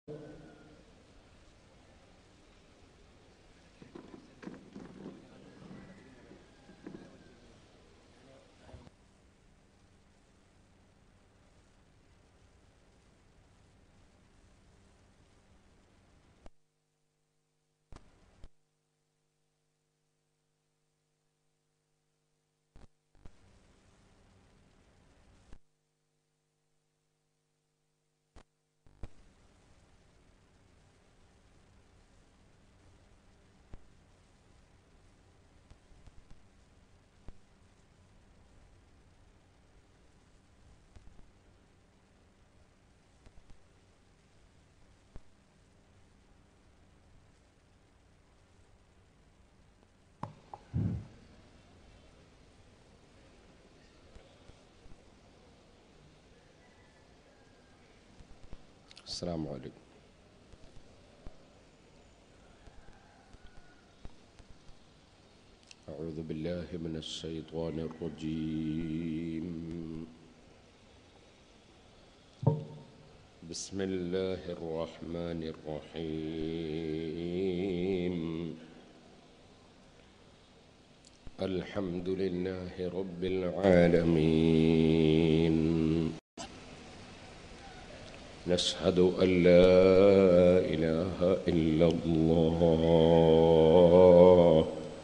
السلام عليكم أعوذ بالله من الشيطان الرجيم بسم الله الرحمن الرحيم الحمد لله رب العالمين نشهد أن لا إله إلا الله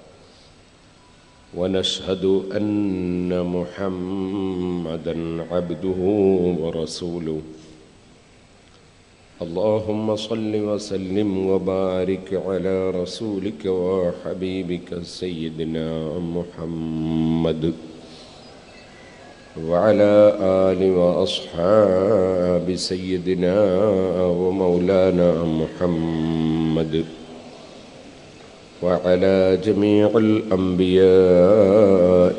ونشهد أن محمدا عبده ورسوله اللهم صل وسلم وبارك على رسولك وحبيبك سيدنا محمد وعلى آل وأصحاب سيدنا ومولانا محمد وعلى جميع الأنبياء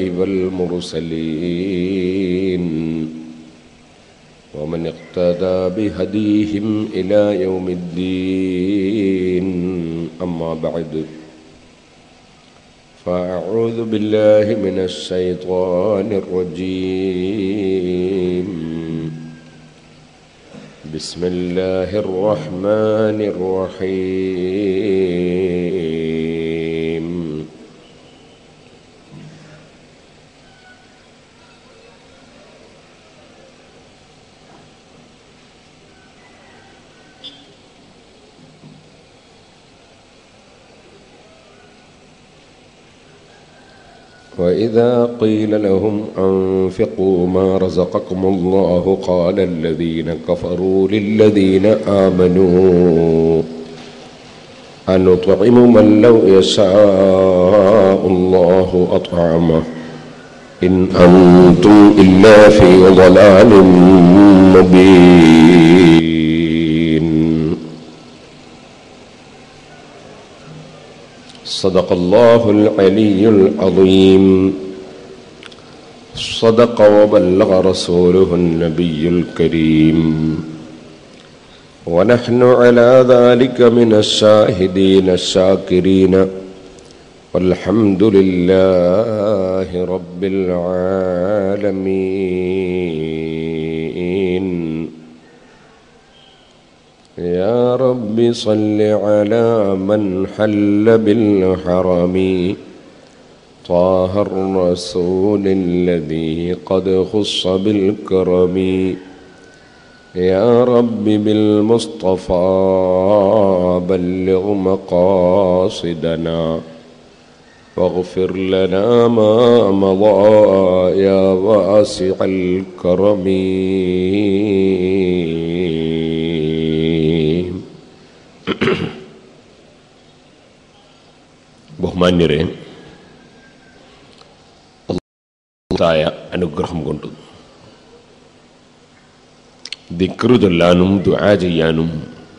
والمرسلين ومن اقتدى بهديهم إلى يوم الدين أما بعد فأعوذ بالله من الشيطان الرجيم بسم الله الرحمن الرحيم وإذا قيل لهم أنفقوا ما رزقكم الله قال الذين كفروا للذين آمنوا أنطعم من لو يشاء الله أطعمه إن أنتم إلا في ضلال مبين صدق الله العلي العظيم صدق وبلغ رسوله النبي الكريم ونحن على ذلك من الشاهدين الشاكرين والحمد لله رب العالمين يا رب صل على من حل بالحرم طه الرسول الذي قد خص بالكرم يا رب بالمصطفى بلغ مقاصدنا واغفر لنا ما مضى يا واسع الكرم ബഹുമാന്യരെ അള്ളാഹുത്തായ അനുഗ്രഹം കൊണ്ട് ദിക്റ് ചൊല്ലാനും ദുആ ചെയ്യാനും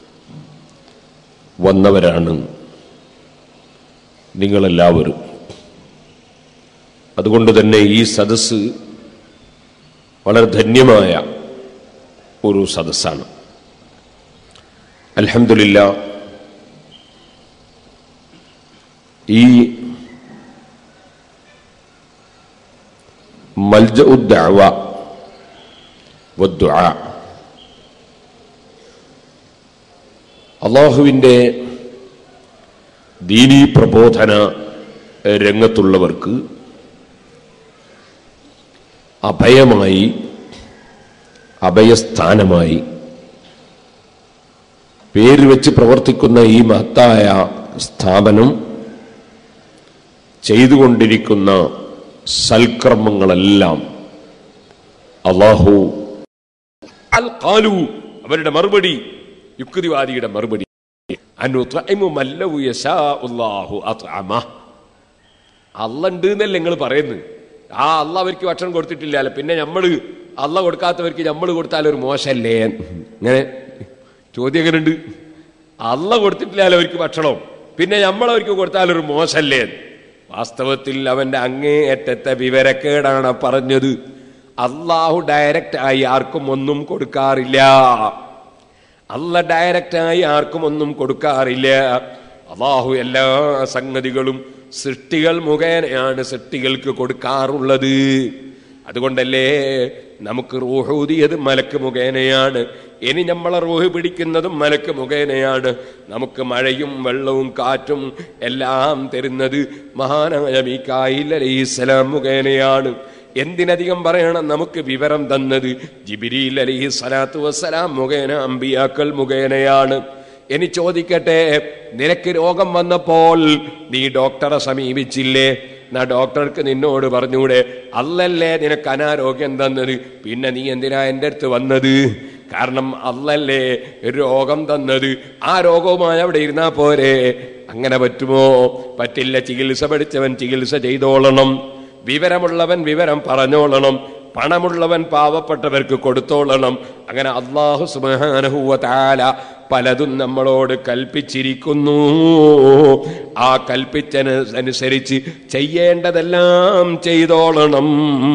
വന്നവരാണ് നിങ്ങളെല്ലാവരും അതുകൊണ്ട് തന്നെ ഈ സദസ്സ് വളരെ ധന്യമായ ഒരു സദസ്സാണ് അൽഹംദുലില്ലാ ഈ മൽജ ഉദ്ദഅവ വദ്ദുആ അള്ളാഹുവിൻ്റെ ദീനീ പ്രബോധന രംഗത്തുള്ളവർക്ക് അഭയമായി അഭയസ്ഥാനമായി പേര് വെച്ച് പ്രവർത്തിക്കുന്ന ഈ മഹത്തായ സ്ഥാപനം ചെയ്തുകൊണ്ടിരിക്കുന്ന സൽക്കർമ്മങ്ങളെല്ലാം അള്ളാഹു അൽ ഖാലു അവരുടെ മറുപടി യുക്തിവാദിയുടെ മറുപടി അനുത്ഇമു മല്ലവു യശാഉല്ലാഹു അത്അമ അല്ല ഉണ്ട് എന്നല്ലേ നിങ്ങൾ പറയുന്നത് ആ അല്ല അവർക്ക് ഭക്ഷണം കൊടുത്തിട്ടില്ല പിന്നെ നമ്മൾ അല്ല കൊടുക്കാത്തവർക്ക് നമ്മൾ കൊടുത്താൽ ഒരു മോശമല്ലേ ഇങ്ങനെ ചോദ്യം എങ്ങനെ ഉണ്ട് അല്ല കൊടുത്തിട്ടില്ല അവർക്ക് ഭക്ഷണം പിന്നെ നമ്മൾ അവർക്ക് കൊടുത്താൽ ഒരു മോശമല്ലേ വാസ്തവത്തിൽ അവന്റെ അങ്ങേയറ്റത്തെ വിവരക്കേടാണ് പറഞ്ഞത് അള്ളാഹു ഡയറക്റ്റ് ആയി ആർക്കും ഒന്നും കൊടുക്കാറില്ല അല്ല ഡയറക്റ്റായി ആർക്കും ഒന്നും കൊടുക്കാറില്ല അള്ളാഹു എല്ലാ സംഗതികളും സൃഷ്ടികൾ മുഖേനയാണ് സൃഷ്ടികൾക്ക് കൊടുക്കാറുള്ളത് അതുകൊണ്ടല്ലേ നമുക്ക് റൂഹൂതിയത് മലക്ക് മുഖേനയാണ് ഇനി നമ്മളെ റൂഹ് പിടിക്കുന്നതും മലക്ക് മുഖേനയാണ് നമുക്ക് മഴയും വെള്ളവും കാറ്റും എല്ലാം തരുന്നത് മഹാനായ മീക്കായിൽ അലൈഹിസ്സലാം മുഖേനയാണ് എന്തിനധികം പറയണം നമുക്ക് വിവരം തന്നത് ജിബിരിൽ അലിഹി സ്വലാത്തു വസ്സലാം മുഖേന അമ്പിയാക്കൾ മുഖേനയാണ് ഇനി ചോദിക്കട്ടെ നിനക്ക് രോഗം വന്നപ്പോൾ നീ ഡോക്ടറെ സമീപിച്ചില്ലേ എന്നാ ഡോക്ടർക്ക് നിന്നോട് പറഞ്ഞൂടെ അല്ലല്ലേ നിനക്ക് അനാരോഗ്യം തന്നത് പിന്നെ നീ എന്തിനാ എൻ്റെ അടുത്ത് വന്നത് കാരണം അല്ലല്ലേ രോഗം തന്നത് ആ രോഗവുമായി അവിടെ ഇരുന്നാ പോരെ അങ്ങനെ പറ്റുമോ പറ്റില്ല ചികിത്സ പഠിച്ചവൻ ചികിത്സ ചെയ്തോളണം വിവരമുള്ളവൻ വിവരം പറഞ്ഞോളണം പണമുള്ളവൻ പാവപ്പെട്ടവർക്ക് കൊടുത്തോളണം അങ്ങനെ അള്ളാഹു സുബാനഹുവ താല പലതും നമ്മളോട് കൽപ്പിച്ചിരിക്കുന്നു ആ കൽപ്പിച്ചനുസരിച്ച് ചെയ്യേണ്ടതെല്ലാം ചെയ്തോളണം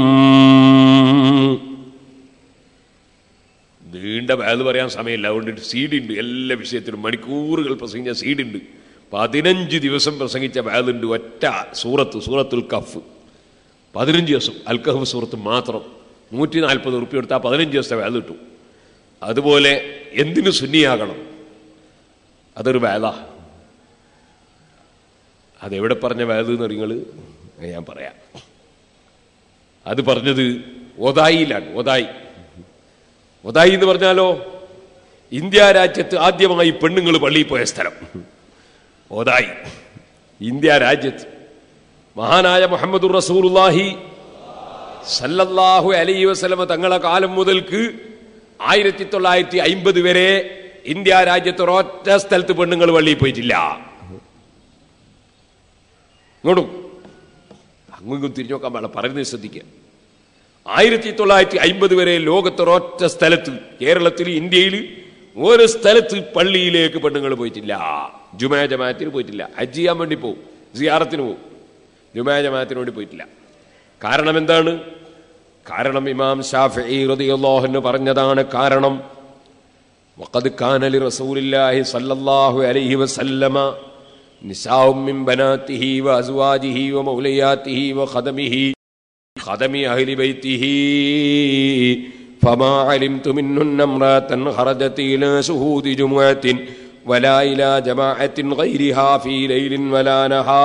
നീണ്ട വേത് പറയാൻ സമയമില്ല അതുകൊണ്ട് സീഡുണ്ട് എല്ലാ വിഷയത്തിലും മണിക്കൂറുകൾ പ്രസംഗിച്ച സീഡുണ്ട് പതിനഞ്ച് ദിവസം പ്രസംഗിച്ച വേതുണ്ട് ഒറ്റ സൂറത്ത് സൂറത്തുൽ കഫ് പതിനഞ്ച് ദിവസം അൽക്കഹഫ് സൂറത്ത് മാത്രം നൂറ്റി നാൽപ്പത് ഉറുപ്പ്യ എടുത്താൽ പതിനഞ്ച് ദിവസത്തെ വേല കിട്ടും അതുപോലെ എന്തിനു സുന്നിയാകണം അതൊരു വേല അതെവിടെ പറഞ്ഞ വേല എന്ന് നിങ്ങൾ ഞാൻ പറയാം അത് പറഞ്ഞത് ഒതായിലാണ് ഒതായി ഒതായി എന്ന് പറഞ്ഞാലോ ഇന്ത്യ രാജ്യത്ത് ആദ്യമായി പെണ്ണുങ്ങൾ പള്ളിയിൽ പോയ സ്ഥലം ഒതായി ഇന്ത്യ രാജ്യത്ത് മഹാനായ മുഹമ്മദ് റസൂലുല്ലാഹി സല്ലല്ലാഹു അലൈഹി വസല്ലമ തങ്ങളെ കാലം മുതൽക്ക് ആയിരത്തി തൊള്ളായിരത്തി അയിമ്പത് വരെ ഇന്ത്യ രാജ്യത്ത് ഒരൊറ്റ സ്ഥലത്ത് പെണ്ണുങ്ങൾ പള്ളിയിൽ പോയിട്ടില്ല ഇങ്ങോട്ടും അങ്ങും തിരിഞ്ഞു നോക്കാൻ പാടില്ല പറയുന്നത് ശ്രദ്ധിക്കുക ആയിരത്തി തൊള്ളായിരത്തി അയിമ്പത് വരെ ലോകത്തൊരൊറ്റ സ്ഥലത്ത് കേരളത്തിൽ ഇന്ത്യയിൽ ഒരു സ്ഥലത്ത് പള്ളിയിലേക്ക് പെണ്ണുങ്ങൾ പോയിട്ടില്ല ജുമാ ജമാഅത്തിന് പോയിട്ടില്ല ഹജ്ജ് ചെയ്യാൻ വേണ്ടി പോകും സിയാറത്തിന് പോകും ജുമാ ജമാഅത്തിന് വേണ്ടി പോയിട്ടില്ല കാരണം എന്താണ് കാരണം ഇമാം ഷാഫി റളിയല്ലാഹു പറഞ്ഞതാണ് കാരണം وقد كان لرسول الله صلى الله عليه وسلم نساء من بناته وأزواجه ومولياته وخدمه خدم أهل بيته فما علمت منهن امرأة خرجت إلى شهود جمعة ولا إلى جماعة غيرها في ليل ولا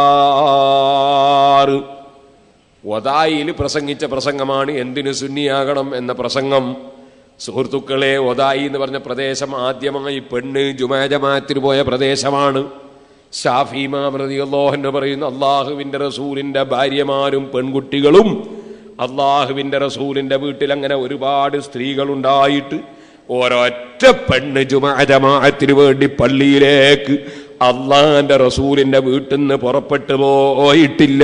نهار ഒതായിൽ പ്രസംഗിച്ച പ്രസംഗമാണ് എന്തിനു സുന്നിയാകണം എന്ന പ്രസംഗം സുഹൃത്തുക്കളെ ഒതായി എന്ന് പറഞ്ഞ പ്രദേശം ആദ്യമായി പെണ്ണ് ജുമാജമാത്തിന് പോയ പ്രദേശമാണ് ഷാഫിമാമൃതിയല്ലോഹന് പറയുന്ന അള്ളാഹുവിന്റെ റസൂലിന്റെ ഭാര്യമാരും പെൺകുട്ടികളും അള്ളാഹുവിന്റെ റസൂലിന്റെ വീട്ടിൽ അങ്ങനെ ഒരുപാട് സ്ത്രീകളുണ്ടായിട്ട് ഒരൊറ്റ പെണ്ണ് ജുമാജമാത്തിന് വേണ്ടി പള്ളിയിലേക്ക് അള്ളാന്റെ റസൂലിന്റെ വീട്ടിൽ നിന്ന് പുറപ്പെട്ടു പോയിട്ടില്ല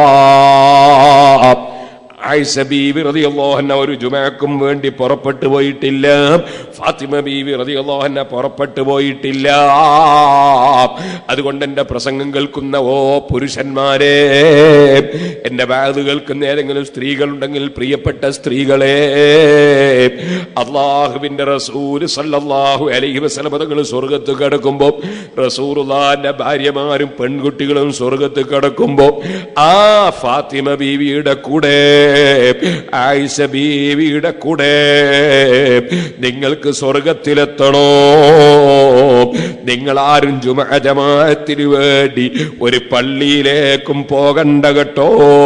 ആയിഷ ബീവി റളിയല്ലാഹുഅൻഹ ഒരു ജുമാക്കും വേണ്ടി പുറപ്പെട്ടു പോയിട്ടില്ല ഫാത്തിമ ബീവി റളിയല്ലാഹുഅൻഹ പുറപ്പെട്ടു പോയിട്ടില്ല അതുകൊണ്ട് എന്റെ പ്രസംഗം കേൾക്കുന്ന ഓ പുരുഷന്മാരെ എന്റെ വാത് കേൾക്കുന്ന ഏതെങ്കിലും സ്ത്രീകളുണ്ടെങ്കിൽ പ്രിയപ്പെട്ട സ്ത്രീകളെ അള്ളാഹുവിന്റെ റസൂല് സല്ലല്ലാഹു അലൈഹി വസല്ലം തങ്ങൾ സ്വർഗത്ത് കിടക്കുമ്പോൾ റസൂറുള്ളാന്റെ ഭാര്യമാരും പെൺകുട്ടികളും സ്വർഗത്ത് കിടക്കുമ്പോൾ ആ ഫാത്തിമ ബീവിയുടെ കൂടെ ആയിഷ ബീവിയുടെ കൂടെ നിങ്ങൾക്ക് സ്വർഗത്തിലെത്തണോ നിങ്ങൾ ആരും ജുമ ജമാഅത്തിന് വേണ്ടി ഒരു പള്ളിയിലേക്കും പോകണ്ട കേട്ടോ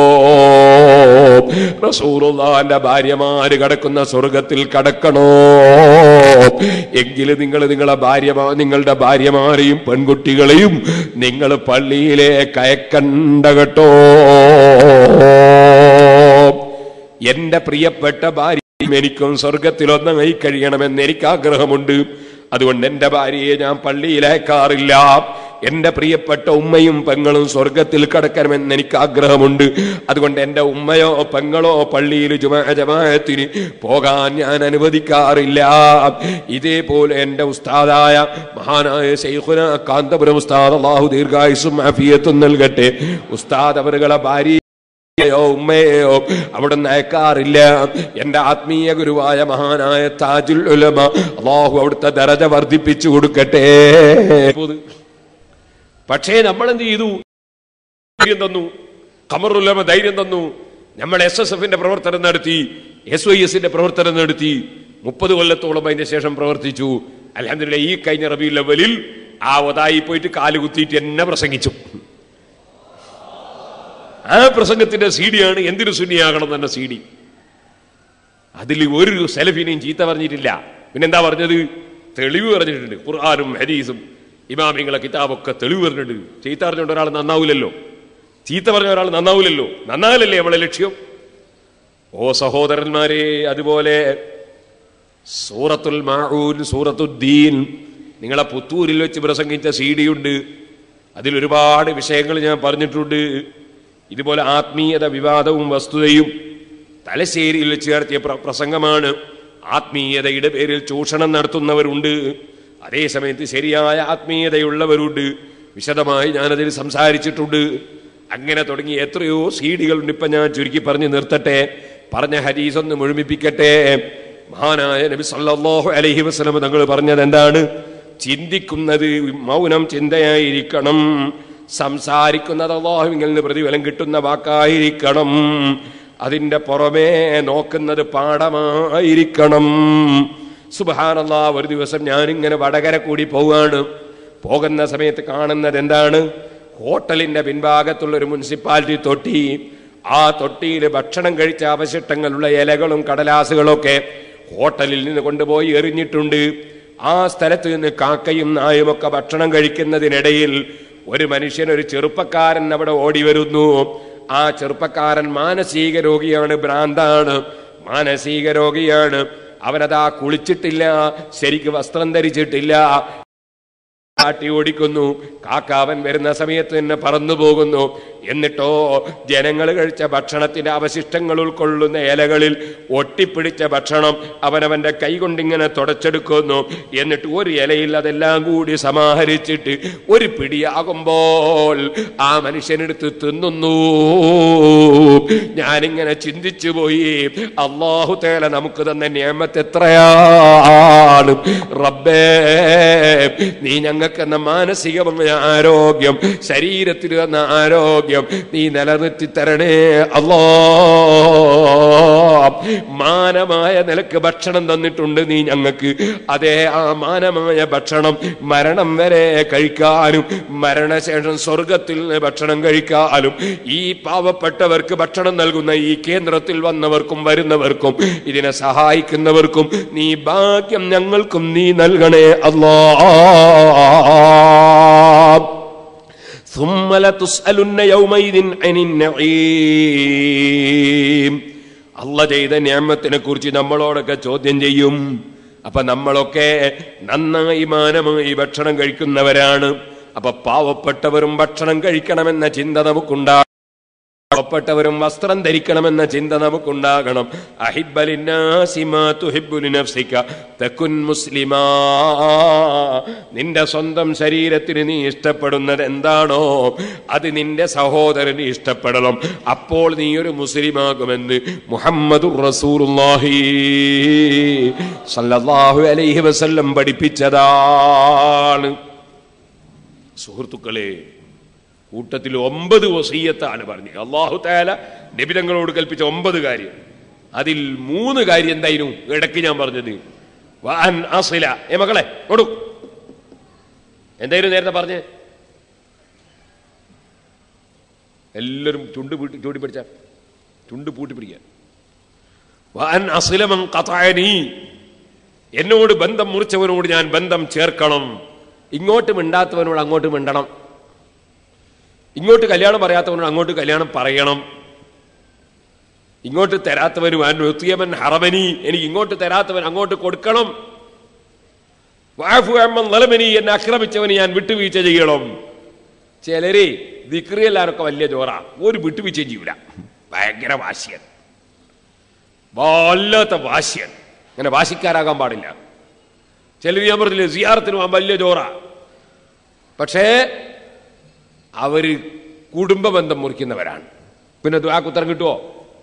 റസൂറുള്ളാന്റെ ഭാര്യമാര് കടക്കുന്ന സ്വർഗത്തിൽ കടക്കണോ എങ്കിൽ നിങ്ങൾ നിങ്ങളെ ഭാര്യമാ നിങ്ങളുടെ ഭാര്യമാരെയും പെൺകുട്ടികളെയും നിങ്ങൾ പള്ളിയിലേക്ക് അയക്കണ്ട കേട്ടോ എന്റെ പ്രിയപ്പെട്ട ഭാര്യയും എനിക്കും സ്വർഗത്തിലൊന്നായി കഴിയണമെന്ന് എനിക്ക് ആഗ്രഹമുണ്ട് അതുകൊണ്ട് എന്റെ ഭാര്യയെ ഞാൻ പള്ളിയിലേക്കാറില്ല എന്റെ പ്രിയപ്പെട്ട ഉമ്മയും പെങ്ങളും സ്വർഗത്തിൽ കടക്കണമെന്ന് എനിക്ക് ആഗ്രഹമുണ്ട് അതുകൊണ്ട് എന്റെ ഉമ്മയോ പെങ്ങളോ പള്ളിയിൽ ജുമാ ജമാഅത്തിന് പോകാൻ ഞാൻ അനുവദിക്കാറില്ല ഇതേപോലെ എന്റെ ഉസ്താദായ മഹാനായ ശൈഖുന കാന്തപുരം ഉസ്താദ് അള്ളാഹു ദീർഘായുസും അഫിയത്തും നൽകട്ടെ ഉസ്താദ് അവരുകളെ ഭാര്യ യോ ഉമ്മയോ അവിടുന്ന് അയക്കാറില്ല എന്റെ ആത്മീയ ഗുരുവായ മഹാനായ താജുൽ ഉലമ അള്ളാഹു അവിടുത്തെ ദരജ വർദ്ധിപ്പിച്ചു കൊടുക്കട്ടെ പക്ഷേ നമ്മൾ എന്ത് ചെയ്തു ധൈര്യം തന്നു ഖമറുലമ ധൈര്യം തന്നു നമ്മൾ എസ് എസ് എഫിന്റെ പ്രവർത്തനം നടത്തി എസ് വൈ എസിന്റെ പ്രവർത്തനം നടത്തി മുപ്പത് കൊല്ലത്തോളം അതിന്റെ ശേഷം പ്രവർത്തിച്ചു അലഹമില്ല ഈ കഴിഞ്ഞ റബി ലെവലിൽ ആ ഒതായി പോയിട്ട് കാല് കുത്തിയിട്ട് എന്നെ പ്രസംഗിച്ചു ആ പ്രസംഗത്തിന്റെ സി ഡിയാണ് എന്തിനു സുന്നിയാകണം തന്നെ സി ഡി അതിൽ ഒരു സെലഫിനെയും ചീത്ത പറഞ്ഞിട്ടില്ല പിന്നെന്താ പറഞ്ഞത് തെളിവ് പറഞ്ഞിട്ടുണ്ട് ഖുർആാനും ഹദീസും ഇമാമിങ്ങളെ കിതാബൊക്കെ തെളിവ് പറഞ്ഞിട്ടുണ്ട് ചീത്ത പറഞ്ഞുകൊണ്ട് ഒരാൾ നന്നാവില്ലല്ലോ ചീത്ത പറഞ്ഞ ഒരാൾ നന്നാവില്ലല്ലോ നന്നാകലല്ലേ നമ്മളെ ലക്ഷ്യം ഓ സഹോദരന്മാരെ അതുപോലെ സൂറത്തുൽ മാഊൻ സൂറത്തുദ്ദീൻ നിങ്ങളെ പുത്തൂരിൽ വെച്ച് പ്രസംഗിച്ച സി ഡി ഉണ്ട് അതിൽ ഒരുപാട് വിഷയങ്ങൾ ഞാൻ പറഞ്ഞിട്ടുണ്ട് ഇതുപോലെ ആത്മീയത വിവാദവും വസ്തുതയും തലശ്ശേരിയിൽ വെച്ച് നടത്തിയ പ്ര- പ്രസംഗമാണ് ആത്മീയതയുടെ പേരിൽ ചൂഷണം നടത്തുന്നവരുണ്ട് അതേസമയത്ത് ശരിയായ ആത്മീയതയുള്ളവരുണ്ട് വിശദമായി ഞാനതിൽ സംസാരിച്ചിട്ടുണ്ട് അങ്ങനെ തുടങ്ങി എത്രയോ സീഡികളുണ്ട് ഇപ്പൊ ഞാൻ ചുരുക്കി പറഞ്ഞു നിർത്തട്ടെ പറഞ്ഞ ഹരീസ് ഒന്ന് മുഴുമിപ്പിക്കട്ടെ മഹാനായ നബി സല്ലല്ലാഹു അലൈഹി വസല്ലം തങ്ങൾ പറഞ്ഞത് എന്താണ് ചിന്തിക്കുന്നത് മൗനം ചിന്തയായിരിക്കണം സംസാരിക്കുന്നത് അള്ളാഹുവിൽ നിന്ന് പ്രതിഫലം കിട്ടുന്ന വാക്കായിരിക്കണം അതിന്റെ പുറമേ നോക്കുന്നത് പാഠമായിരിക്കണം സുബഹാനല്ലാ ഒരു ദിവസം ഞാനിങ്ങനെ വടകര കൂടി പോവാണ് പോകുന്ന സമയത്ത് കാണുന്നത് എന്താണ് ഹോട്ടലിന്റെ പിൻഭാഗത്തുള്ള ഒരു മുനിസിപ്പാലിറ്റി തൊട്ടി ആ തൊട്ടിയിൽ ഭക്ഷണം കഴിച്ച അവശിഷ്ടങ്ങളുള്ള ഇലകളും കടലാസുകളും ഒക്കെ ഹോട്ടലിൽ നിന്ന് കൊണ്ടുപോയി എറിഞ്ഞിട്ടുണ്ട് ആ സ്ഥലത്ത് നിന്ന് കാക്കയും നായും ഒക്കെ ഭക്ഷണം കഴിക്കുന്നതിനിടയിൽ ഒരു മനുഷ്യൻ ഒരു ചെറുപ്പക്കാരൻ അവിടെ ഓടി വരുന്നു ആ ചെറുപ്പക്കാരൻ മാനസിക രോഗിയാണ് ഭ്രാന്താണ് മാനസിക രോഗിയാണ് അവനതാ കുളിച്ചിട്ടില്ല ശരിക്ക് വസ്ത്രം ധരിച്ചിട്ടില്ല കാട്ടി ഓടിക്കുന്നു കാക്കാവൻ വരുന്ന സമയത്ത് തന്നെ പറന്നു പോകുന്നു എന്നിട്ടോ ജനങ്ങൾ കഴിച്ച ഭക്ഷണത്തിന്റെ അവശിഷ്ടങ്ങൾ ഉൾക്കൊള്ളുന്ന ഇലകളിൽ ഒട്ടിപ്പിടിച്ച ഭക്ഷണം അവനവന്റെ കൈ കൊണ്ടിങ്ങനെ തുടച്ചെടുക്കുന്നു എന്നിട്ട് ഒരു ഇലയിൽ അതെല്ലാം കൂടി സമാഹരിച്ചിട്ട് ഒരു പിടിയാകുമ്പോൾ ആ മനുഷ്യനെടുത്ത് തിന്നുന്നു ഞാനിങ്ങനെ ചിന്തിച്ചു പോയി അള്ളാഹു തേല നമുക്ക് തന്നെ നിയമത്ത് എത്രയാണ് റബ്ബേ നീ ഞങ്ങൾക്ക് എന്ന മാനസികമായ ആരോഗ്യം ശരീരത്തിൽ തന്ന ആരോഗ്യം നീ നിലനിർത്തി തരണേ അല്ലോ മാനമായ നിലക്ക് ഭക്ഷണം തന്നിട്ടുണ്ട് നീ ഞങ്ങൾക്ക് അതേ ആ മാനമായ ഭക്ഷണം മരണം വരെ കഴിക്കാനും മരണശേഷം സ്വർഗത്തിൽ നിന്ന് ഭക്ഷണം കഴിക്കാനും ഈ പാവപ്പെട്ടവർക്ക് ഭക്ഷണം നൽകുന്ന ഈ കേന്ദ്രത്തിൽ വന്നവർക്കും വരുന്നവർക്കും ഇതിനെ സഹായിക്കുന്നവർക്കും നീ ഭാഗ്യം ഞങ്ങൾക്കും നീ നൽകണേ അല്ലാ ثم لتسألن يومئذ عن النعيم അല്ല ചെയ്ത ഞാമത്തിനെ കുറിച്ച് നമ്മളോടൊക്കെ ചോദ്യം ചെയ്യും അപ്പൊ നമ്മളൊക്കെ നന്നായി മാനമായി ഭക്ഷണം കഴിക്കുന്നവരാണ് അപ്പൊ പാവപ്പെട്ടവരും ഭക്ഷണം കഴിക്കണമെന്ന ചിന്ത നമുക്കുണ്ടാകും പാവപ്പെട്ടവരും വസ്ത്രം ധരിക്കണമെന്ന ചിന്ത നമുക്കുണ്ടാകണം അഹിബലിനാസിമാ തുഹിബ്ബുലി നഫ്സിക തകുൻ മുസ്ലിമാ നിന്റെ സ്വന്തം ശരീരത്തിന് നീ ഇഷ്ടപ്പെടുന്നത് എന്താണോ അത് നിന്റെ സഹോദരന് ഇഷ്ടപ്പെടണം അപ്പോൾ നീ ഒരു മുസ്ലിമാകുമെന്ന് മുഹമ്മദുർ റസൂലുള്ളാഹി സല്ലല്ലാഹു അലൈഹി വസല്ലം പഠിപ്പിച്ചതാണ് സുഹൃത്തുക്കളെ കൂട്ടത്തിൽ ഒമ്പത് വസീയത്താണ് പറഞ്ഞത് അള്ളാഹു താല നബിതങ്ങളോട് കൽപ്പിച്ച ഒമ്പത് കാര്യം അതിൽ മൂന്ന് കാര്യം എന്തായിരുന്നു ഇടയ്ക്ക് ഞാൻ പറഞ്ഞത് വാൻ അസില ഏ മക്കളെ കൊടു എന്തായിരുന്നു നേരത്തെ പറഞ്ഞേ എല്ലാവരും ചുണ്ട് പൂട്ടി ചൂടി പിടിച്ച ചുണ്ട് പൂട്ടി പിടിക്കാൻ വാൻ അസിലമൻ കഥായനീ എന്നോട് ബന്ധം മുറിച്ചവനോട് ഞാൻ ബന്ധം ചേർക്കണം ഇങ്ങോട്ട് മിണ്ടാത്തവനോട് അങ്ങോട്ട് മിണ്ടണം ഇങ്ങോട്ട് കല്യാണം പറയാത്തവനോട് അങ്ങോട്ട് കല്യാണം പറയണം ഇങ്ങോട്ട് തരാത്തവന് എത്തിയമൻ ഹറമനി എനിക്ക് ഇങ്ങോട്ട് തരാത്തവൻ അങ്ങോട്ട് കൊടുക്കണം വാഫു അമ്മൻ നലമനി എന്നെ ആക്രമിച്ചവന് ഞാൻ വിട്ടുവീഴ്ച ചെയ്യണം ചിലര് വിക്രിയെല്ലാരൊക്കെ വലിയ ജോറ ഒരു വിട്ടുവീഴ്ചയും ചെയ്യൂല ഭയങ്കര വാശിയൻ വല്ലാത്ത വാശിയൻ അങ്ങനെ വാശിക്കാരാകാൻ പാടില്ല ചിലർ ഞാൻ പറഞ്ഞില്ലേ സിയാറത്തിന് പോകാൻ വലിയ ജോറ പക്ഷേ അവര് കുടുംബ ബന്ധം മുറിക്കുന്നവരാണ് പിന്നെ ദുആക്ക് ഉത്തരം കിട്ടുമോ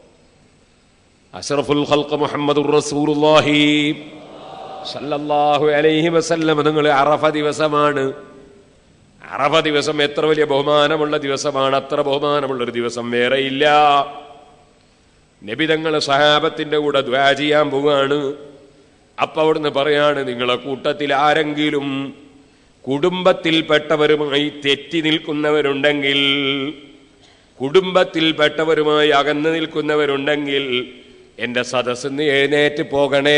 അഷറഫുൽ ഖൽഖ് മുഹമ്മദുർ റസൂലുള്ളാഹി സല്ലല്ലാഹു അലൈഹി വസല്ലം നിങ്ങൾ അറഫ ദിവസമാണ് അറഫ ദിവസം എത്ര വലിയ ബഹുമാനമുള്ള ദിവസമാണ് അത്ര ബഹുമാനമുള്ള ഒരു ദിവസം വേറെയില്ല നബിതങ്ങൾ സഹാബത്തിന്റെ കൂടെ ദ്വാ ചെയ്യാൻ പോവാണ് അപ്പൊ അവിടുന്ന് പറയാണ് നിങ്ങളെ കൂട്ടത്തിൽ ആരെങ്കിലും കുടുംബത്തിൽപ്പെട്ടവരുമായി തെറ്റി നിൽക്കുന്നവരുണ്ടെങ്കിൽ കുടുംബത്തിൽപ്പെട്ടവരുമായി അകന്നു നിൽക്കുന്നവരുണ്ടെങ്കിൽ എന്റെ സദസ്സിന്ന് എഴുന്നേറ്റ് പോകണേ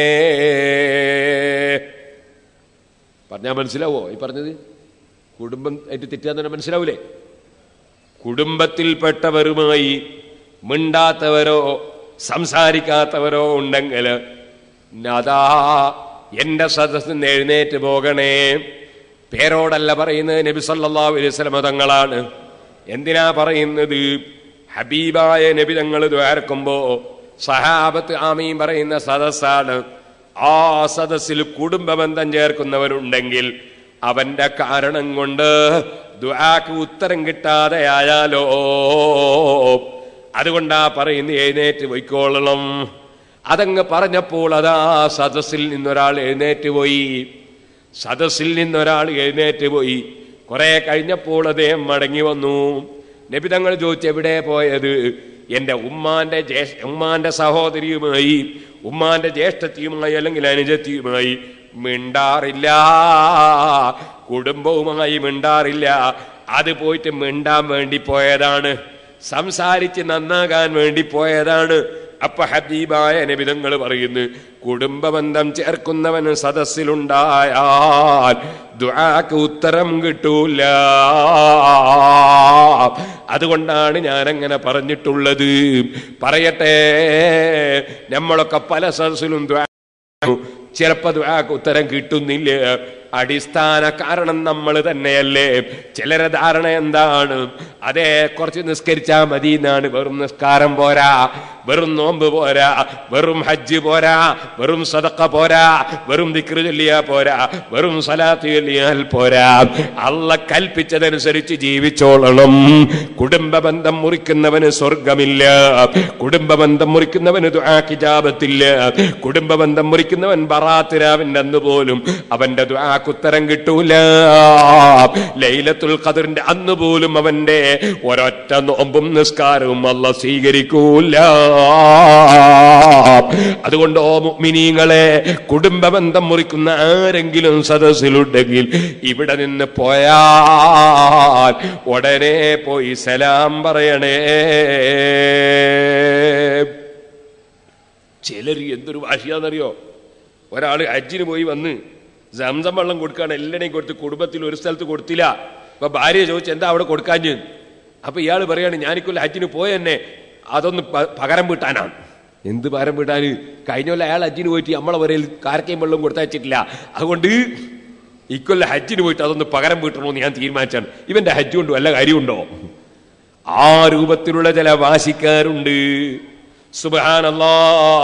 പറഞ്ഞാൽ മനസ്സിലാവോ ഈ പറഞ്ഞത് കുടുംബം ആയിട്ട് തെറ്റാന്ന് പറഞ്ഞാൽ മനസ്സിലാവൂലേ കുടുംബത്തിൽപ്പെട്ടവരുമായി മിണ്ടാത്തവരോ സംസാരിക്കാത്തവരോ ഉണ്ടെങ്കിൽ അതാ എന്റെ സദസ്സിന് എഴുന്നേറ്റ് പോകണേ പേരോടല്ല പറയുന്നത് നബി സല്ലല്ലാഹു അലൈഹി വസല്ലം തങ്ങളാണ് എന്തിനാ പറയുന്നത് ഹബീബായ നബി തങ്ങൾ ദ്വാരക്കുമ്പോ സഹാബത്ത് ആമീൻ പറയുന്ന സദസ്സാണ് ആ സദസ്സിൽ കുടുംബബന്ധം ചേർക്കുന്നവരുണ്ടെങ്കിൽ അവന്റെ കാരണം കൊണ്ട് ദുആക്ക് ഉത്തരം കിട്ടാതെ ആയാലോ അതുകൊണ്ടാ പറയുന്ന എഴുന്നേറ്റ് പോയിക്കോളണം അതങ്ങ് പറഞ്ഞപ്പോൾ അതാ സദസ്സിൽ നിന്നൊരാൾ എഴുന്നേറ്റ് പോയി സദസ്സിൽ നിന്നൊരാൾ എഴുന്നേറ്റ് പോയി കുറെ കഴിഞ്ഞപ്പോൾ അദ്ദേഹം മടങ്ങി വന്നു നബി തങ്ങൾ ചോദിച്ചു എവിടെ പോയത് എന്റെ ഉമ്മാന്റെ ജ്യേഷ ഉമ്മാന്റെ സഹോദരിയുമായി ഉമ്മാന്റെ ജ്യേഷ്ഠത്തിയുമായി അല്ലെങ്കിൽ അനുജത്തിയുമായി മിണ്ടാറില്ല കുടുംബവുമായി മിണ്ടാറില്ല അത് പോയിട്ട് മിണ്ടാൻ വേണ്ടി പോയതാണ് സംസാരിച്ച് നന്നാകാൻ വേണ്ടി പോയതാണ് അപ്പൊ ഹബീബായ നബിതങ്ങൾ പറയുന്നു കുടുംബബന്ധം ചേർക്കുന്നവന് സദസ്സിലുണ്ടായാൽ ദുആക്ക് ഉത്തരം കിട്ടൂല അതുകൊണ്ടാണ് ഞാൻ അങ്ങനെ പറഞ്ഞിട്ടുള്ളത് പറയട്ടെ നമ്മളൊക്കെ പല സദസ്സിലും ദുആ ചിലപ്പോ ദുആക്ക് ഉത്തരം കിട്ടുന്നില്ല അടിസ്ഥാന കാരണം നമ്മൾ തന്നെയല്ലേ ചിലരെ ധാരണ എന്താണ് അതെ കുറച്ച് നിസ്കരിച്ചാ മതി എന്നാണ് വെറും നിസ്കാരം പോരാ വെറും നോമ്പ് പോരാ വെറും ഹജ്ജ് പോരാ വെറും സദക്ക പോരാ വെറും ദിക്റ് ചൊല്ലിയാ പോരാ വെറും സലാത്ത് ചൊല്ലിയാൽ പോരാ അല്ല കൽപ്പിച്ചതനുസരിച്ച് ജീവിച്ചോളണം കുടുംബ ബന്ധം മുറിക്കുന്നവന് സ്വർഗമില്ല കുടുംബ ബന്ധം മുറിക്കുന്നവന് ദുആക്കിജാബത്തില്ല കുടുംബ ബന്ധം മുറിക്കുന്നവൻ ബറാത്തിരാവിന്റെ അന്ന് പോലും അവന്റെ ദുആക്കുത്തരം കിട്ടൂല ലൈലത്തുൽ ഖദറിന്റെ അന്ന് പോലും അവന്റെ ഒരൊറ്റ നോമ്പും നിസ്കാരവും അല്ല സ്വീകരിക്കൂല അതുകൊണ്ട് ഓ മുഅ്മിനീങ്ങളെ കുടുംബ ബന്ധം മുറിക്കുന്ന ആരെങ്കിലും സദസ്സിലുണ്ടെങ്കിൽ ഇവിടെ നിന്ന് പോയാൽ ഉടനെ പോയി സലാം പറയണേ ചിലർ എന്തൊരു വാശിയാന്നറിയോ ഒരാൾ ഹജ്ജിന് പോയി വന്ന് സംസം വെള്ളം കൊടുക്കാണ് എല്ലാവരെയും കൊടുത്ത് കുടുംബത്തിൽ ഒരു സ്ഥലത്ത് കൊടുത്തില്ല അപ്പൊ ഭാര്യ ചോദിച്ചു എന്താ അവിടെ കൊടുക്കാഞ്ഞ് അപ്പൊ ഇയാൾ പറയാണ് ഞാനിക്കൊല്ല ഹജ്ജിന് പോയ തന്നെ അതൊന്ന് പ- പകരം വീട്ടാനാണ് എന്ത് പകരം വീട്ടാന് കഴിഞ്ഞ കൊല്ലം അയാൾ ഹജ്ജിന് പോയിട്ട് നമ്മളെ വരയിൽ കാരക്കയും വെള്ളം കൊടുത്തയച്ചിട്ടില്ല അതുകൊണ്ട് ഇക്കൊല്ലം ഹജ്ജിന് പോയിട്ട് അതൊന്ന് പകരം വീട്ടണമെന്ന് ഞാൻ തീരുമാനിച്ചാണ് ഇവന്റെ ഹജ്ജ് കൊണ്ട് വല്ല കാര്യമുണ്ടോ ആ രൂപത്തിലുള്ള ചില വാശിക്കാരുണ്ട് സുബഹാനല്ലാ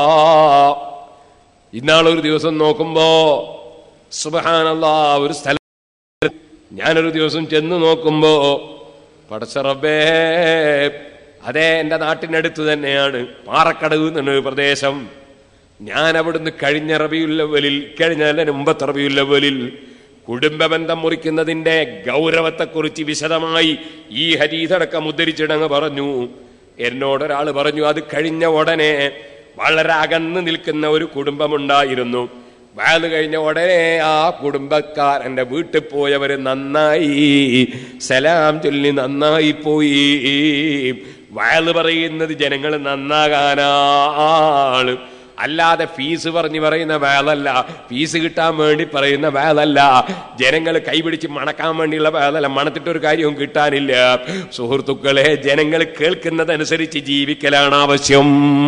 ഇന്നാളൊരു ദിവസം നോക്കുമ്പോ സുബഹാനല്ലാ ഒരു സ്ഥലം ഞാനൊരു ദിവസം ചെന്ന് നോക്കുമ്പോ പടച്ചറബേ അതെ എൻ്റെ നാട്ടിനടുത്ത് തന്നെയാണ് പാറക്കടവ് എന്നൊരു പ്രദേശം ഞാൻ അവിടുന്ന് കഴിഞ്ഞ റബിയുല്ലവലിൽ കഴിഞ്ഞ അല്ല മുമ്പത്തെ റബിയുല്ലവലിൽ കുടുംബബന്ധം മുറിക്കുന്നതിന്റെ ഗൗരവത്തെക്കുറിച്ച് വിശദമായി ഈ ഹരീതടക്കം ഉദ്ധരിച്ചിടങ്ങ് പറഞ്ഞു എന്നോടൊരാൾ പറഞ്ഞു അത് കഴിഞ്ഞ ഉടനെ വളരെ അകന്ന് നിൽക്കുന്ന ഒരു കുടുംബമുണ്ടായിരുന്നു വയത് കഴിഞ്ഞ ഉടനെ ആ കുടുംബക്കാരന്റെ വീട്ടിൽ പോയവര് നന്നായി സലാം ചൊല്ലി നന്നായി പോയി വയത് പറയുന്നത് ജനങ്ങൾ നന്നാകാനാണ് അല്ലാതെ ഫീസ് പറഞ്ഞ് പറയുന്ന വേലല്ല ഫീസ് കിട്ടാൻ വേണ്ടി പറയുന്ന വേലല്ല ജനങ്ങൾ കൈപിടിച്ച് മണക്കാൻ വേണ്ടിയുള്ള വേലല്ല മണത്തിട്ടൊരു കാര്യവും കിട്ടാനില്ല സുഹൃത്തുക്കളെ ജനങ്ങൾ കേൾക്കുന്നതനുസരിച്ച് ജീവിക്കലാണ് ആവശ്യം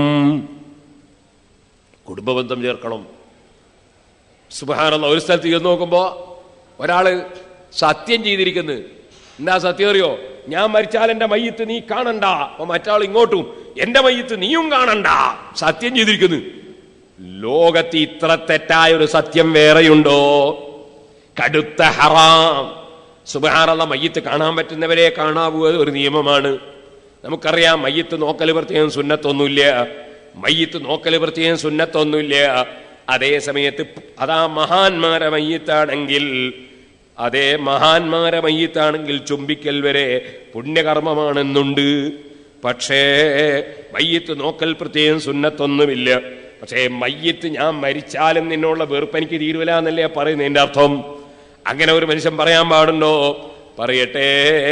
കുടുംബബന്ധം ചേർക്കണം സുബഹാനുള്ള ഒരു സ്ഥലത്ത് ചെന്ന് നോക്കുമ്പോ ഒരാള് സത്യം ചെയ്തിരിക്കുന്നു എന്താ സത്യം അറിയോ ഞാൻ മരിച്ചാൽ എന്റെ മയ്യത്ത് നീ കാണണ്ട അപ്പൊ മറ്റാൾ ഇങ്ങോട്ടും എന്റെ മയ്യത്ത് നീയും കാണണ്ട സത്യം ചെയ്തിരിക്കുന്നു ലോകത്ത് ഇത്ര തെറ്റായ ഒരു സത്യം വേറെയുണ്ടോ കടുത്ത ഹറാം സുബഹാറുള്ള മയ്യത്ത് കാണാൻ പറ്റുന്നവരെ കാണാവൂ അത് ഒരു നിയമമാണ് നമുക്കറിയാം മയ്യത്ത് നോക്കൽ പ്രത്യേകം സുന്നത്തൊന്നുമില്ല മയ്യത്ത് നോക്കൽ പ്രത്യേകം സുന്നത്തൊന്നുമില്ല അതേ സമയത്ത് അതാ മഹാന്മാരെ മയ്യത്താണെങ്കിൽ അതേ മഹാന്മാരെ മയ്യത്താണെങ്കിൽ ചുംബിക്കൽ വരെ പുണ്യകർമ്മമാണെന്നുണ്ട് പക്ഷേ മയ്യത്ത് നോക്കൽ പ്രത്യേകം സുന്നത്തൊന്നുമില്ല പക്ഷേ മയ്യത്ത് ഞാൻ മരിച്ചാലും നിന്നുള്ള വെറുപ്പ് എനിക്ക് തീരുവില്ല എന്നല്ലേ പറയുന്നതിന്റെ അർത്ഥം അങ്ങനെ ഒരു മനുഷ്യൻ പറയാൻ പാടുണ്ടോ പറയട്ടെ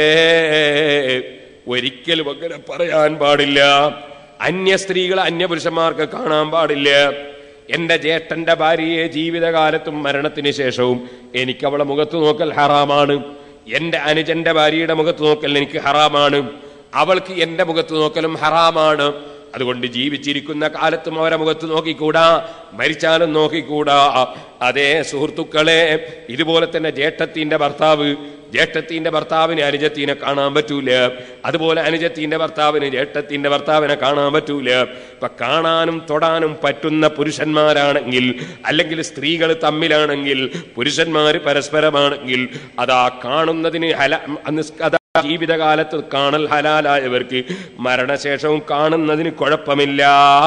ഒരിക്കലും അങ്ങനെ പറയാൻ പാടില്ല അന്യ സ്ത്രീകൾ അന്യ പുരുഷന്മാർക്ക് കാണാൻ പാടില്ല എന്റെ ജ്യേഷ്ഠന്റെ ഭാര്യയെ ജീവിതകാലത്തും മരണത്തിന് ശേഷവും എനിക്ക് അവളെ മുഖത്ത് നോക്കൽ ഹറാമാണ് എന്റെ അനുജന്റെ ഭാര്യയുടെ മുഖത്ത് നോക്കൽ എനിക്ക് ഹറാമാണ് അവൾക്ക് എന്റെ മുഖത്ത് നോക്കലും ഹറാമാണ് അതുകൊണ്ട് ജീവിച്ചിരിക്കുന്ന കാലത്തും അവരെ മുഖത്ത് നോക്കിക്കൂടാ മരിച്ചാലും നോക്കിക്കൂടാ അതേ സുഹൃത്തുക്കളെ ഇതുപോലെ തന്നെ ജ്യേഷ്ഠത്തിന്റെ ഭർത്താവ് ജ്യേഷ്ഠത്തിന്റെ ഭർത്താവിന് അനുജത്തിനെ കാണാൻ പറ്റൂല അതുപോലെ അനുജത്തിന്റെ ഭർത്താവിന് ജ്യേഷ്ഠത്തിന്റെ ഭർത്താവിനെ കാണാൻ പറ്റൂല ഇപ്പൊ കാണാനും തൊടാനും പറ്റുന്ന പുരുഷന്മാരാണെങ്കിൽ അല്ലെങ്കിൽ സ്ത്രീകൾ തമ്മിലാണെങ്കിൽ പുരുഷന്മാര് പരസ്പരമാണെങ്കിൽ അതാ കാണുന്നതിന് ഹല അന്ന് അതാ ജീവിതകാലത്ത് കാണൽ ഹലാലായവർക്ക് മരണശേഷവും കാണുന്നതിന് കുഴപ്പമില്ല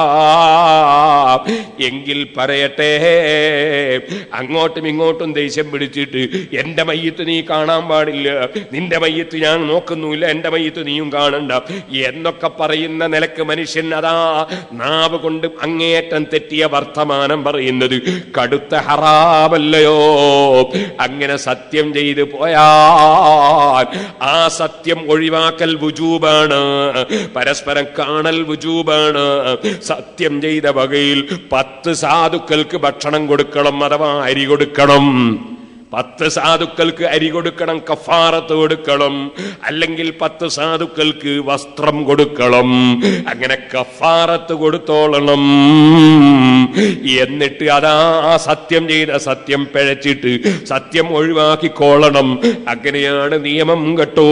എങ്കിൽ പറയട്ടെ അങ്ങോട്ടും ഇങ്ങോട്ടും ദേഷ്യം പിടിച്ചിട്ട് എന്റെ മയ്യത്ത് നീ കാണാൻ പാടില്ല നിന്റെ മയ്യത്ത് ഞാൻ നോക്കുന്നുമില്ല എന്റെ മയ്യത്ത് നീയും കാണണ്ട എന്നൊക്കെ പറയുന്ന നിലക്ക് മനുഷ്യൻ അതാ നാവ് കൊണ്ട് അങ്ങേയറ്റം തെറ്റിയ വർത്തമാനം പറയുന്നത് കടുത്ത ഹറാമല്ലയോ അങ്ങനെ സത്യം ചെയ്തു പോയാൽ ആ സത്യം ഒഴിവാക്കൽ വുജൂബാണ് പരസ്പരം കാണൽ വുജൂബാണ് സത്യം ചെയ്ത വകയിൽ പത്ത് സാധുക്കൾക്ക് ഭക്ഷണം കൊടുക്കണം അഥവാ അരി കൊടുക്കണം പത്ത് സാധുക്കൾക്ക് അരി കൊടുക്കണം കഫാറത്ത് കൊടുക്കണം അല്ലെങ്കിൽ പത്ത് സാധുക്കൾക്ക് വസ്ത്രം കൊടുക്കണം അങ്ങനെ കഫാറത്ത് കൊടുത്തോളണം എന്നിട്ട് അതാ സത്യം ചെയ്ത സത്യം പിഴച്ചിട്ട് സത്യം ഒഴിവാക്കിക്കോളണം അങ്ങനെയാണ് നിയമം കേട്ടോ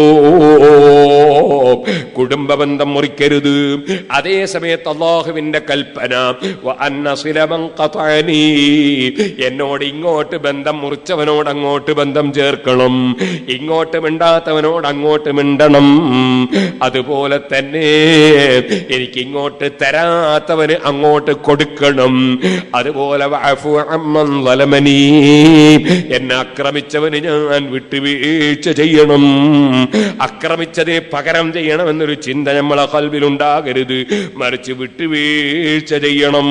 കുടുംബബന്ധം മുറിക്കരുത് അതേ സമയത്ത് അള്ളാഹുവിന്റെ കൽപ്പന വ അന്ന സിലമൻ ഖതഅനി. എന്നോട് ഇങ്ങോട്ട് ബന്ധം മുറിച്ചവനോട് അങ്ങോട്ട് ബന്ധം ചേർക്കണം ഇങ്ങോട്ട് മിണ്ടാത്തവനോട് അങ്ങോട്ട് മിണ്ടണം അതുപോലെ തന്നെ എനിക്ക് ഇങ്ങോട്ട് തരാത്തവന് അങ്ങോട്ട് കൊടുക്കണം അതുപോലെ വഅഫു അമ്മൻ ളലമനീ. എന്നെ ആക്രമിച്ചവന് ഞാൻ വിട്ടുവീഴ്ച ചെയ്യണം ആക്രമിച്ചതിന് പകരം ചെയ്യണം എന്നൊരു ചിന്ത നമ്മളെ കൽവിലുണ്ടാകരുത് മറിച്ച് വിട്ടുവീഴ്ച ചെയ്യണം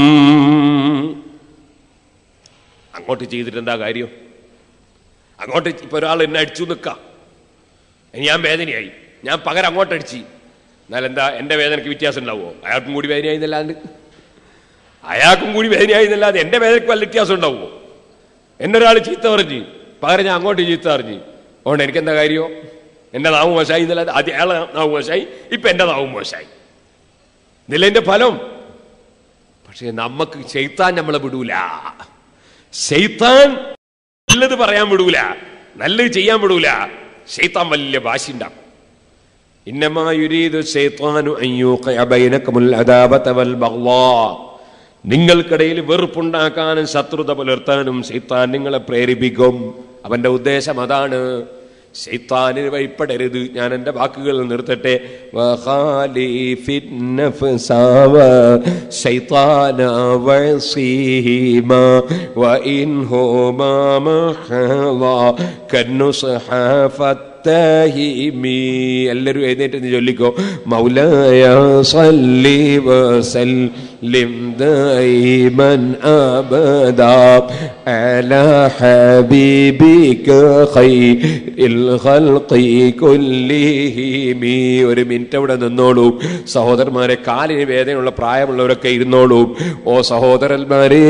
അങ്ങോട്ട് ചെയ്തിട്ട് എന്താ കാര്യം അങ്ങോട്ട് ഇപ്പൊ ഒരാൾ എന്നെ അടിച്ചു നിൽക്കാം ഞാൻ വേദനയായി ഞാൻ പകരം അങ്ങോട്ട് അടിച്ച് എന്നാൽ എന്താ എന്റെ വേദനയ്ക്ക് വ്യത്യാസം ഉണ്ടാവുമോ അയാൾക്കും കൂടി വേദനയായി എന്നല്ലാണ്ട് അയാൾക്കും കൂടി വേദനയായി എന്നല്ലാതെ എന്റെ വേദനയ്ക്ക് വല്ല വ്യത്യാസം ഉണ്ടാവുമോ എന്നെ ഒരാൾ ചീത്ത പറഞ്ഞ് പകരം ഞാൻ അങ്ങോട്ട് ചീത്ത പറഞ്ഞ് അതുകൊണ്ട് എനിക്കെന്താ കാര്യമോ എന്റെ നാവ് മോശമായി എന്നല്ലാതെ ആദ്യം അയാളെ നാവ് മോശമായി ഇപ്പൊ എന്റെ നാവ് മോശമായി ഇതില്ല എന്റെ ഫലം പക്ഷെ നമുക്ക് ചെയ്ത്താൻ നമ്മളെ വിടൂല ചെയ്ത്താൻ നല്ലത് പറയാൻ വിടൂല നല്ലത് ചെയ്യാൻ വിടൂല ചെയ്ത്താൻ വലിയ വാശിണ്ടാക്കും إنما يريد الشيطان أن يوقع بينكم العداوة والبغضاء നിങ്ങൾക്കിടയിൽ വെറുപ്പുണ്ടാക്കാനും ശത്രുത പുലർത്താനും ശൈത്താൻ നിങ്ങളെ പ്രേരിപ്പിക്കും അവന്റെ ഉദ്ദേശം അതാണ് ശൈത്താനിന് വഴിപ്പെടരുത് ഞാൻ എൻ്റെ വാക്കുകൾ നിർത്തട്ടെ വഖാലിഫിൻ നഫ്സ വശൈത്താന വസീമ വഇൻഹുമാ മഹള കന്നുസ്ഹ ഫത്തഹിമി എല്ലാവരും എഴുന്നേറ്റ് നിന്ന് ചൊല്ലിക്കോ മൗലായ സല്ലി വസല്ലിം ദൈമൻ അബദാ അലാ ഹബീബിക ഖൈറിൽ ഖൽഖി കുല്ലിഹിമി ഒരു മിനിറ്റ് അവിടെ നിന്നോളൂ സഹോദരന്മാരെ കാലിന് വേദനയുള്ള പ്രായമുള്ളവരൊക്കെ ഇരുന്നോളൂ ഓ സഹോദരന്മാരെ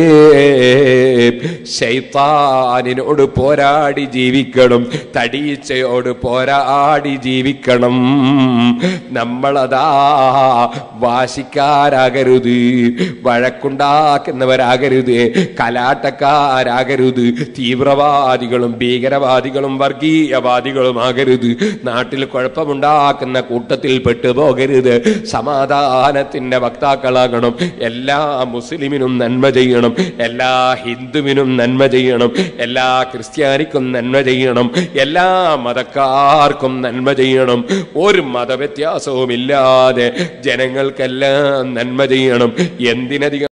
ശൈത്താനിനോട് പോരാടി ജീവിക്കണം തടീച്ചയോട് പോരാടി ജീവിക്കണം നമ്മളതാ വാശിക്കാരാകരുത് വഴക്കുണ്ടാക്കുന്നവരാകരുത് കലാട്ടക്കാരാകരുത് തീവ്രവാദികളും ഭീകരവാദികളും വർഗീയവാദികളും ആകരുത് നാട്ടിൽ കുഴപ്പമുണ്ടാക്കുന്ന കൂട്ടത്തിൽ പെട്ടുപോകരുത് സമാധാനത്തിന്റെ വക്താക്കളാകണം എല്ലാ മുസ്ലിമിനും നന്മ ചെയ്യണം എല്ലാ ഹിന്ദുവിനും നന്മ ചെയ്യണം എല്ലാ ക്രിസ്ത്യാനിക്കും നന്മ ചെയ്യണം എല്ലാ മതക്കാർക്കും നന്മ ചെയ്യണം ഒരു മതവ്യത്യാസവും ഇല്ലാതെ ജനങ്ങൾക്കെല്ലാം നന്മ ചെയ്യണം എന്തിനധികം